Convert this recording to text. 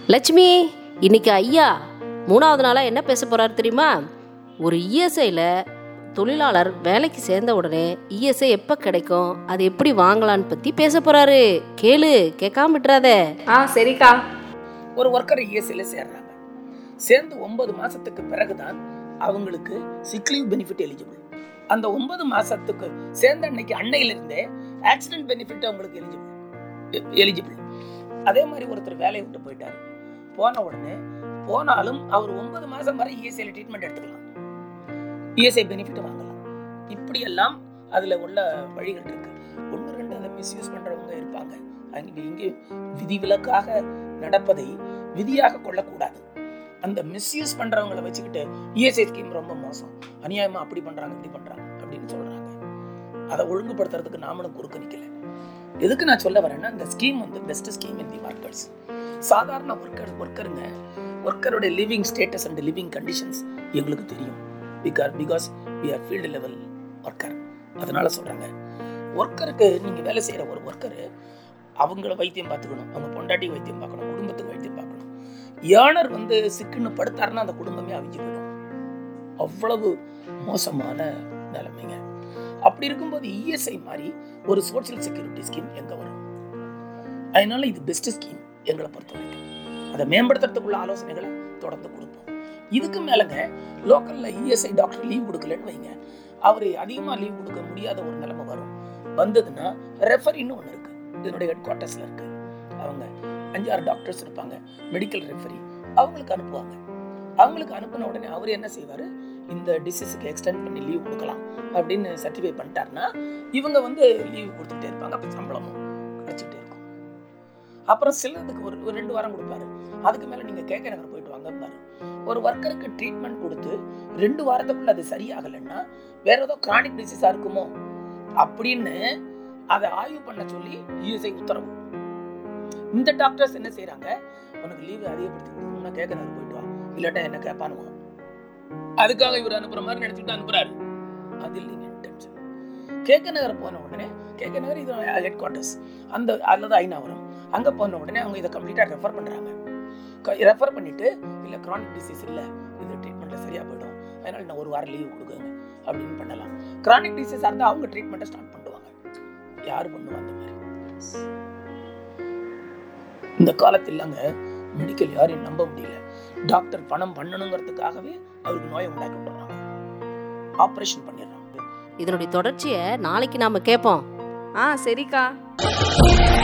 லட்சுமி இன்னைக்கு ஐயா மூணாவது நாளாக என்ன பேச போறாரு தெரியுமா ஒரு இஎஸ்ஐயில் தொழிலாளர் வேலைக்கு சேர்ந்த உடனே இஎஸ்ஐ எப்போ கிடைக்கும் அது எப்படி வாங்கலான்னு பற்றி பேச போறாரு கேளு கேட்காம விட்டுறாத ஆ சரிக்கா ஒரு ஒர்க்கர் இஎஸ்ஐல சேர்றாங்க சேர்ந்து ஒன்பது மாசத்துக்கு பிறகுதான் அவங்களுக்கு சிக் லீவ் பெனிஃபிட் எலிஜிபிள் அந்த ஒன்பது மாசத்துக்கு சேர்ந்த அன்னைக்கு அன்னையில இருந்தே ஆக்சிடென்ட் பெனிஃபிட் அவங்களுக்கு எலிஜிபிள் எலிஜிபிள் அதே மாதிரி ஒருத்தர் வேலையை விட்டு போயிட்டாரு போன உடனே போனாலும் அவர் ஒன்பது மாசம் வரை இஎஸ்ஐல ட்ரீட்மெண்ட் எடுத்துக்கலாம் இஎஸ்ஐ பெனிஃபிட் வாங்கலாம் இப்படி எல்லாம் அதுல உள்ள வழிகள் இருக்கு ஒன்று ரெண்டு அதை மிஸ்யூஸ் பண்றவங்க இருப்பாங்க அங்கே இங்கே விதிவிலக்காக நடப்பதை விதியாக கொள்ளக்கூடாது அந்த மிஸ்யூஸ் பண்றவங்கள வச்சுக்கிட்டு இஎஸ்ஐ ஸ்கீம் ரொம்ப மோசம் அநியாயமா அப்படி பண்றாங்க இப்படி பண்றாங்க அப்படின்னு சொல்றாங்க அதை ஒழுங்குபடுத்துறதுக்கு நாமளும் குறுக்க நிக்கல எதுக்கு நான் சொல்ல வரேன்னா இந்த ஸ்கீம் வந்து best scheme in the workers சாதாரண ஒர்க்கர் ஒர்க்கருங்க ஒர்க்கருடைய living status and living conditions எங்களுக்கு தெரியும் because because we are field level worker அதனால சொல்றாங்க ஒர்க்கருக்கு நீங்க வேலை செய்யற ஒரு ஒர்க்கரு அவங்கள வைத்தியம் பார்த்துக்கணும் அவங்க பொண்டாட்டி வைத்தியம் பார்க்கணும் குடும்பத்துக்கு வைத்தியம் பார்க்கணும் ஏனர் வந்து சிக்குன்னு படுத்தாருன்னா அந்த குடும்பமே அவிஞ்சு போயிடும் அவ்வளவு மோசமான நிலைமைங்க அப்படி இருக்கும்போது இஎஸ்ஐ மாதிரி ஒரு சோஷியல் செக்யூரிட்டி ஸ்கீம் எங்க வரும் அதனால இது பெஸ்ட் ஸ்கீம் எங்களை பொறுத்த வரைக்கும் அதை மேம்படுத்துறதுக்குள்ள ஆலோசனைகளை தொடர்ந்து கொடுப்போம் இதுக்கு மேலங்க லோக்கல்ல இஎஸ்ஐ டாக்டர் லீவ் கொடுக்கலன்னு வைங்க அவர் அதிகமா லீவ் கொடுக்க முடியாத ஒரு நிலைமை வரும் வந்ததுன்னா ரெஃபரின்னு ஒன்று இருக்கு இதனுடைய ஹெட் குவார்ட்டர்ஸ்ல இருக்கு அவங்க அஞ்சாறு டாக்டர்ஸ் இருப்பாங்க மெடிக்கல் ரெஃபரி அவங்களுக்கு அனுப்புவாங்க அவங்களுக்கு அனுப்பின உடனே அவர் என்ன செய்வாரு இந்த டிசீஸுக்கு எக்ஸ்டெண்ட் பண்ணி லீவ் கொடுக்கலாம் அப்படின்னு சர்டிஃபை பண்ணிட்டாருன்னா இவங்க வந்து லீவ் கொடுத்துட்டே இருப்பாங்க அப்போ சம்பளமும் கிடைச்சிட்டே இருக்கும் அப்புறம் சிலதுக்கு ஒரு ஒரு ரெண்டு வாரம் கொடுப்பாரு அதுக்கு மேல நீங்க கேட்க நகர் போயிட்டு வாங்கப்பாரு ஒரு ஒர்க்கருக்கு ட்ரீட்மெண்ட் கொடுத்து ரெண்டு வாரத்துக்குள்ள அது சரியாகலைன்னா வேற ஏதோ கிரானிக் டிசீஸா இருக்குமோ அப்படின்னு அதை ஆய்வு பண்ண சொல்லி யூஎஸ்ஐ உத்தரவு இந்த டாக்டர்ஸ் என்ன செய்றாங்க உனக்கு லீவு அதிகப்படுத்தி கொடுக்கணும்னா கேட்க நகர் போயிட்டு வா இல்லாட்டா என்ன கேட்பானுவா அதுக்காக இவர் அனுப்புற மாதிரி நினைச்சுட்டு அனுப்புறாரு அது இல்லைங்க இன்டென்ஷன் கேக்க நகர் போன உடனே கேக்க நகர் இது ஹெட் குவார்ட்டர்ஸ் அந்த அல்லது ஐநாவரம் அங்க போன உடனே அவங்க இதை கம்ப்ளீட்டா ரெஃபர் பண்றாங்க ரெஃபர் பண்ணிட்டு இல்ல கிரானிக் டிசீஸ் இல்ல இது ட்ரீட்மெண்ட்ல சரியா போயிடும் அதனால நான் ஒரு வாரம் லீவ் கொடுக்குங்க அப்படின்னு பண்ணலாம் கிரானிக் டிசீஸ் இருந்தா அவங்க ட்ரீட்மெண்ட்டை ஸ்டார்ட் பண்ணுவாங்க யார் பண்ணுவா அந்த மாதிரி இந்த காலத்தில் அங்க மெடிக்கல் யாரையும் நம்ப முடியல டாக்டர் பணம் பண்ணணுங்கிறதுக்காகவே அவருக்கு நோயை உண்டாக்கி விட்டுறாங்க ஆபரேஷன் பண்ணிடுறாங்க இதனுடைய தொடர்ச்சியை நாளைக்கு நாம கேட்போம் ஆ சரிக்கா